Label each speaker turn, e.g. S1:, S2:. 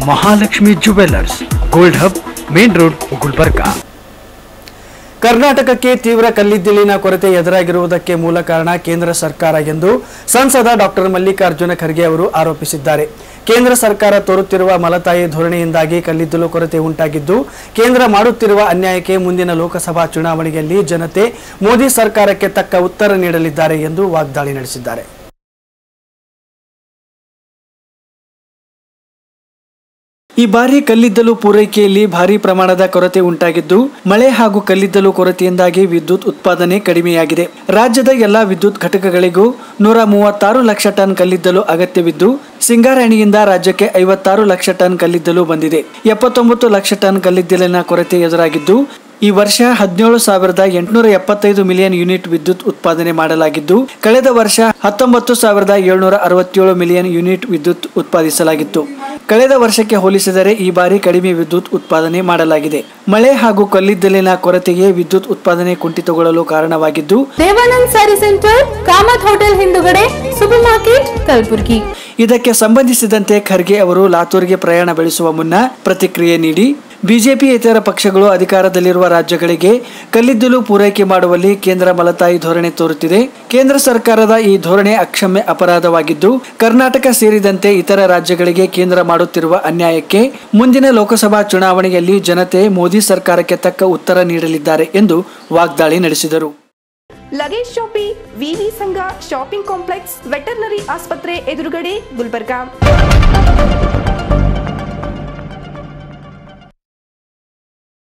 S1: Mahalakshmi jewellers gold hub main road Gulbarga
S2: ಕರ್ನಾಟಕಕ್ಕೆ ತೀವ್ರ ಕಲ್ಲಿದ್ದಲಿನ ಕೊರತೆ ಎದುರಾಗಿರುವುದಕ್ಕೆ ಮೂಲ ಕಾರಣ ಕೇಂದ್ರ ಸರ್ಕಾರ ಎಂದು ಸಂಸದ ಡಾಕ್ಟರ್ ಮಲ್ಲಿಕಾರ್ಜುನ ಖರ್ಗೆ ಅವರು ಆರೋಪಿಸಿದ್ದಾರೆ ಕೇಂದ್ರ ಸರ್ಕಾರ ತೋರುತ್ತಿರುವ ಮಲತಾಯಿ ಧೋರಣೆಯಿಂದಾಗಿ ಕಲ್ಲಿದ್ದಲು ಕೊರತೆ ಉಂಟಾಗಿದ್ದು ಕೇಂದ್ರ ಮಾಡುತ್ತಿರುವ ಅನ್ಯಾಯಕ್ಕೆ ಮುಂದಿನ ಲೋಕಸಭಾ ಚುನಾವಣೆಯಲ್ಲಿ ಜನತೆ ಮೋದಿ ಸರ್ಕಾರಕ್ಕೆ ತಕ್ಕ ಉತ್ತರ ನೀಡಲಿದ್ದಾರೆ ಎಂದು ವಾಗ್ದಾಳಿ ನಡೆಸಿದ್ದಾರೆ ಈ ಬಾರಿ ಕಲ್ಲಿದ್ದಲು ಪೂರೈಕೆಯಲ್ಲಿ ಭಾರಿ ಪ್ರಮಾಣದ ಕೊರತೆ ಉಂಟಾಗಿದ್ದು ಮಳೆ ಹಾಗೂ ಕಲ್ಲಿದ್ದಲು ಕೊರತೆಯಿಂದಾಗಿ ವಿದ್ಯುತ್ ಉತ್ಪಾದನೆ ಕಡಿಮೆಯಾಗಿದೆ ರಾಜ್ಯದ ಎಲ್ಲಾ ವಿದ್ಯುತ್ ಘಟಕಗಳಿಗೂ ನೂರ ಮೂವತ್ತಾರು ಲಕ್ಷ ಟನ್ ಕಲ್ಲಿದ್ದಲು ಅಗತ್ಯವಿದ್ದು ಸಿಂಗಾರಾಣಿಯಿಂದ ರಾಜ್ಯಕ್ಕೆ ಐವತ್ತಾರು ಲಕ್ಷ ಟನ್ ಕಲ್ಲಿದ್ದಲು ಬಂದಿದೆ ಎಪ್ಪತ್ತೊಂಬತ್ತು ಲಕ್ಷ ಟನ್ ಕಲ್ಲಿದ್ದಲಿನ ಕೊರತೆ ಎದುರಾಗಿದ್ದು ಈ ವರ್ಷ ಹದಿನೇಳು ಸಾವಿರದ ಎಂಟುನೂರ ಎಪ್ಪತ್ತೈದು ಮಿಲಿಯನ್ ಯೂನಿಟ್ ವಿದ್ಯುತ್ ಉತ್ಪಾದನೆ ಮಾಡಲಾಗಿದ್ದು ಕಳೆದ ವರ್ಷ ಹತ್ತೊಂಬತ್ತು ಸಾವಿರದ ಏಳ್ನೂರ ಅರವತ್ತೇಳು ಮಿಲಿಯನ್ ಯೂನಿಟ್ ವಿದ್ಯುತ್ ಉತ್ಪಾದಿಸಲಾಗಿತ್ತು ಕಳೆದ ವರ್ಷಕ್ಕೆ ಹೋಲಿಸಿದರೆ ಈ ಬಾರಿ ಕಡಿಮೆ ವಿದ್ಯುತ್ ಉತ್ಪಾದನೆ ಮಾಡಲಾಗಿದೆ ಮಳೆ ಹಾಗೂ ಕಲ್ಲಿದ್ದಲಿನ ಕೊರತೆಗೆ ವಿದ್ಯುತ್ ಉತ್ಪಾದನೆ ಕುಂಠಿತಗೊಳ್ಳಲು ಕಾರಣವಾಗಿದ್ದು
S3: ದೇವಾನಂದ್ ಸ್ಯಾರಿ ಸೆಂಟರ್ ಕಾಮತ್ ಹೋಟೆಲ್ ಹಿಂದುಗಡೆ ಸೂಪರ್ ಮಾರ್ಕೆಟ್ ಕಲಬುರ್ಗಿ
S2: ಇದಕ್ಕೆ ಸಂಬಂಧಿಸಿದಂತೆ ಖರ್ಗೆ ಅವರು ಲಾತೂರ್ಗೆ ಪ್ರಯಾಣ ಬೆಳೆಸುವ ಮುನ್ನ ಪ್ರತಿಕ್ರಿಯೆ ನೀಡಿ ಬಿಜೆಪಿ ಇತರ ಪಕ್ಷಗಳು ಅಧಿಕಾರದಲ್ಲಿರುವ ರಾಜ್ಯಗಳಿಗೆ ಕಲ್ಲಿದ್ದಲು ಪೂರೈಕೆ ಮಾಡುವಲ್ಲಿ ಕೇಂದ್ರ ಮಲತಾಯಿ ಧೋರಣೆ ತೋರುತ್ತಿದೆ ಕೇಂದ್ರ ಸರ್ಕಾರದ ಈ ಧೋರಣೆ ಅಕ್ಷಮ್ಯ ಅಪರಾಧವಾಗಿದ್ದು ಕರ್ನಾಟಕ ಸೇರಿದಂತೆ ಇತರ ರಾಜ್ಯಗಳಿಗೆ ಕೇಂದ್ರ ಮಾಡುತ್ತಿರುವ ಅನ್ಯಾಯಕ್ಕೆ ಮುಂದಿನ ಲೋಕಸಭಾ ಚುನಾವಣೆಯಲ್ಲಿ ಜನತೆ ಮೋದಿ ಸರ್ಕಾರಕ್ಕೆ ತಕ್ಕ ಉತ್ತರ ನೀಡಲಿದ್ದಾರೆ ಎಂದು ವಾಗ್ದಾಳಿ ನಡೆಸಿದರು
S4: ಲಗೇಜ್ ಶಾಪಿ ವಿವಿ ಸಂಘ ಶಾಪಿಂಗ್ ಕಾಂಪ್ಲೆಕ್ಸ್ ವೆಟರ್ನರಿ ಆಸ್ಪತ್ರೆ ಎದುರುಗಡೆ ಗುಲ್ಬರ್ಗಾ